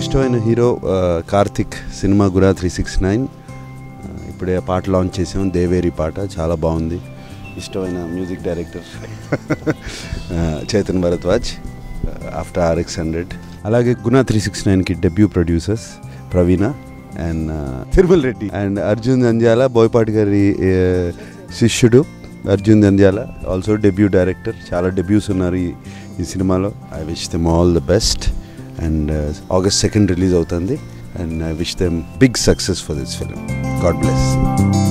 ఇష్టమైన హీరో ఆ, కార్తిక్ సినిమా గురా త్రీ సిక్స్ నైన్ ఇప్పుడే ఆ పాట లాంచ్ చేసాం దేవేరి పాట చాలా బాగుంది ఇష్టమైన మ్యూజిక్ డైరెక్టర్ ఆ, Chetan Bharadwaj after RX hundred అలాగే గుణ త్రీ సిక్స్ నైన్కి debut producers Praveena and Tirumal Reddy and Arjun Nandyala Boyapati గారి ఆ, శిష్యుడు Arjun Nandyala also debut director చాలా డెబ్యూస్ ఉన్నారు ఈ ఈ సినిమాలో I wish them all the best and August second release అవుతుంది and I wish them big success for this film God bless